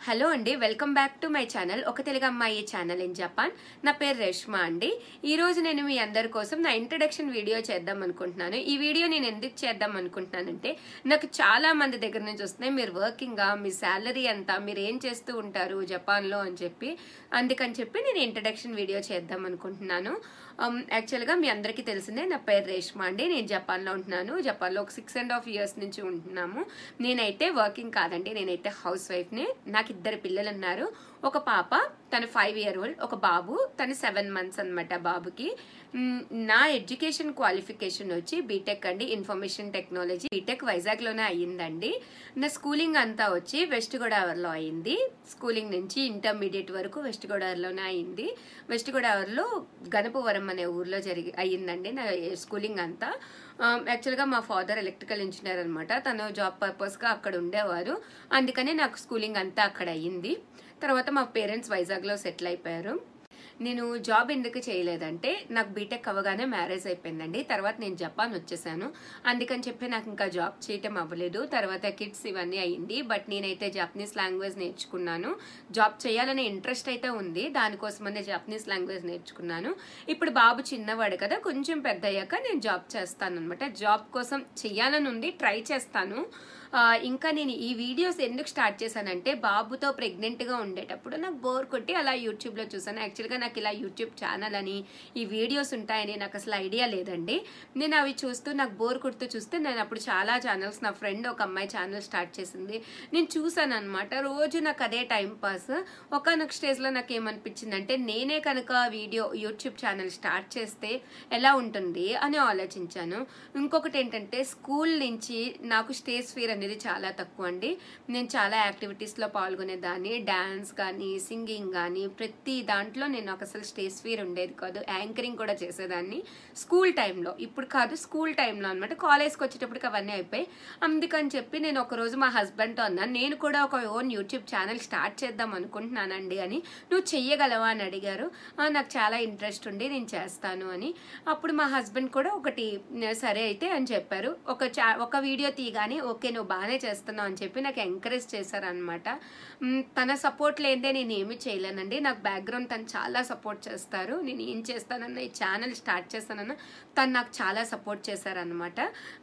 hello అండి welcome back to my channel ఒక తెలుగు అమ్మాయి ఛానల్ ఇన్ జపాన్ నా పేరు రేష్మా అండి ఈ రోజు నేను మీ అందరి కోసం నా ఇంట్రడక్షన్ వీడియో చేద్దాం అనుకుంటున్నాను ఈ వీడియో నేను ఎందుకు చేద్దాం అనుకుంటున్నానంటే నాకు చాలా మంది దగ్గర నుంచి వస్తున్నాయి మీరు వర్కింగ్ మీ శాలరీ ఎంత మీరు ఏం చేస్తూ ఉంటారు జపాన్లో అని చెప్పి అందుకని చెప్పి నేను ఇంట్రడక్షన్ వీడియో చేద్దాం అనుకుంటున్నాను యాక్చువల్గా మీ అందరికీ తెలిసిందే నా పేరు రేష్మా అండి నేను జపాన్లో ఉంటున్నాను జపాన్లో ఒక సిక్స్ అండ్ హాఫ్ ఇయర్స్ నుంచి ఉంటున్నాము నేనైతే వర్కింగ్ కాదండి నేనైతే హౌస్ వైఫ్ని నాకు ఇద్దరు పిల్లలు ఉన్నారు ఒక పాప తను ఫైవ్ ఇయర్ ఓల్డ్ ఒక బాబు తను సెవెన్ మంత్స్ అనమాట బాబుకి మ్, నా ఎడ్యుకేషన్ క్వాలిఫికేషన్ వచ్చి బీటెక్ అండి ఇన్ఫర్మేషన్ టెక్నాలజీ బీటెక్ వైజాగ్లోనే అయ్యిందండి నా స్కూలింగ్ అంతా వచ్చి వెస్ట్ గోదావరిలో అయింది స్కూలింగ్ నుంచి ఇంటర్మీడియట్ వరకు వెస్ట్ గోదావరిలోనే అయింది వెస్ట్ గోదావరిలో గణపవరం అనే ఊర్లో జరిగి అయ్యిందండి నా స్కూలింగ్ అంతా యాక్చువల్గా మా ఫాదర్ ఎలక్ట్రికల్ ఇంజనీర్ అనమాట తను జాబ్ పర్పస్గా అక్కడ ఉండేవారు అందుకనే నాకు స్కూలింగ్ అంతా అక్కడ అయ్యింది తర్వాత మా పేరెంట్స్ వైజాగ్లో సెటిల్ అయిపోయారు నేను జాబ్ ఎందుకు చేయలేదంటే నాకు బీటెక్ అవ్వగానే మ్యారేజ్ అయిపోయిందండి తర్వాత నేను జపాన్ వచ్చేసాను అందుకని చెప్పి నాకు ఇంకా జాబ్ చేయటం అవ్వలేదు తర్వాత కిడ్స్ ఇవన్నీ అయ్యింది బట్ నేనైతే జపనీస్ లాంగ్వేజ్ నేర్చుకున్నాను జాబ్ చేయాలనే ఇంట్రెస్ట్ అయితే ఉంది దానికోసమనే జపనీస్ లాంగ్వేజ్ నేర్చుకున్నాను ఇప్పుడు బాబు చిన్నవాడు కదా కొంచెం పెద్ద అయ్యాక నేను జాబ్ చేస్తాను అనమాట జాబ్ కోసం చెయ్యాలని ఉంది ట్రై చేస్తాను ఆ, ఇంకా నేను ఈ వీడియోస్ ఎందుకు స్టార్ట్ చేశానంటే బాబుతో ప్రెగ్నెంట్గా ఉండేటప్పుడు నాకు బోర్ కొట్టి అలా యూట్యూబ్లో చూసాను యాక్చువల్గా నాకు ఇలా యూట్యూబ్ ఛానల్ అని ఈ వీడియోస్ ఉంటాయని నాకు అసలు ఐడియా లేదండి నేను అవి చూస్తూ నాకు బోర్ కొడుతూ చూస్తే నేను అప్పుడు చాలా ఛానల్స్ నా ఫ్రెండ్ ఒక అమ్మాయి ఛానల్ స్టార్ట్ చేసింది నేను చూసాను అనమాట రోజు నాకు అదే టైం పాస్ ఒకనొక స్టేజ్లో నాకు ఏమనిపించిందంటే నేనే కనుక వీడియో యూట్యూబ్ ఛానల్ స్టార్ట్ చేస్తే ఎలా ఉంటుంది అని ఆలోచించాను ఇంకొకటి ఏంటంటే స్కూల్ నుంచి నాకు స్టేజ్ ఫియర్ అనేది చాలా తక్కువ అండి నేను చాలా యాక్టివిటీస్లో పాల్గొనేదాన్ని డ్యాన్స్ కానీ సింగింగ్ కానీ ప్రతి దాంట్లో నేను నాకు అసలు స్టేజ్ ఫియర్ ఉండేది కాదు యాంకరింగ్ కూడా చేసేదాన్ని స్కూల్ టైంలో ఇప్పుడు కాదు స్కూల్ టైంలో అనమాట కాలేజ్కి వచ్చేటప్పటికి అవన్నీ అయిపోయి అందుకని చెప్పి నేను ఒక రోజు మా హస్బెండ్తో అన్నాను నేను కూడా ఒక ఓన్ యూట్యూబ్ ఛానల్ స్టార్ట్ చేద్దాం అనుకుంటున్నానండి అని నువ్వు చెయ్యగలవా అని అడిగారు "ఆ, నాకు చాలా ఇంట్రెస్ట్ ఉండి నేను చేస్తాను అని అప్పుడు మా హస్బెండ్ కూడా ఒకటి సరే అయితే అని చెప్పారు ఒక చా ఒక వీడియో తీయగానే ఓకే నువ్వు బాగానే చేస్తున్నావు అని చెప్పి నాకు ఎంకరేజ్ చేశారనమాట మ్, తన సపోర్ట్ లేదే నేను ఏమీ చేయలేనండి నాకు బ్యాక్గ్రౌండ్ తను చాలా సపోర్ట్ చేస్తారు నేను ఏం చేస్తానన్నా ఈ ఛానల్ స్టార్ట్ చేస్తానన్నా తను నాకు చాలా సపోర్ట్ చేశారనమాట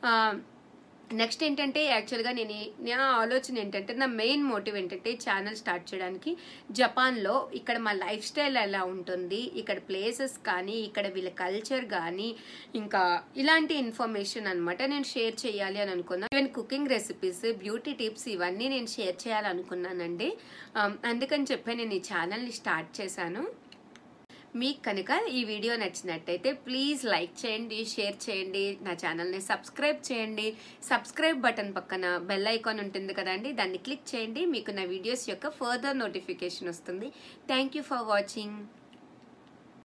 నెక్స్ట్ ఏంటంటే యాక్చువల్గా నేను ఈ- నా ఆలోచన ఏంటంటే నా మెయిన్ మోటివ్ ఏంటంటే ఈ ఛానల్ స్టార్ట్ చేయడానికి జపాన్లో ఇక్కడ మా లైఫ్ స్టైల్ ఎలా ఉంటుంది ఇక్కడ ప్లేసెస్ కానీ ఇక్కడ వీళ్ళ కల్చర్ కానీ ఇంకా ఇలాంటి ఇన్ఫర్మేషన్ అనమాట నేను షేర్ చేయాలి అని అనుకున్నాను even cooking recipes beauty tips ఇవన్నీ నేను షేర్ చేయాలనుకున్నానండి ఆమ్, అందుకని చెప్పి నేను ఈ ఛానల్ని స్టార్ట్ చేశాను మీకు కనుక ఈ వీడియో నచ్చినట్టయితే ప్లీజ్ లైక్ చేయండి షేర్ చేయండి నా ఛానల్ని సబ్స్క్రైబ్ చేయండి సబ్స్క్రైబ్ బటన్ పక్కన బెల్ ఐకాన్ ఉంటుంది కదండి దాన్ని క్లిక్ చేయండి మీకు నా వీడియోస్ యొక్క ఫర్దర్ నోటిఫికేషన్ వస్తుంది థ్యాంక్ యూ ఫర్ వాచింగ్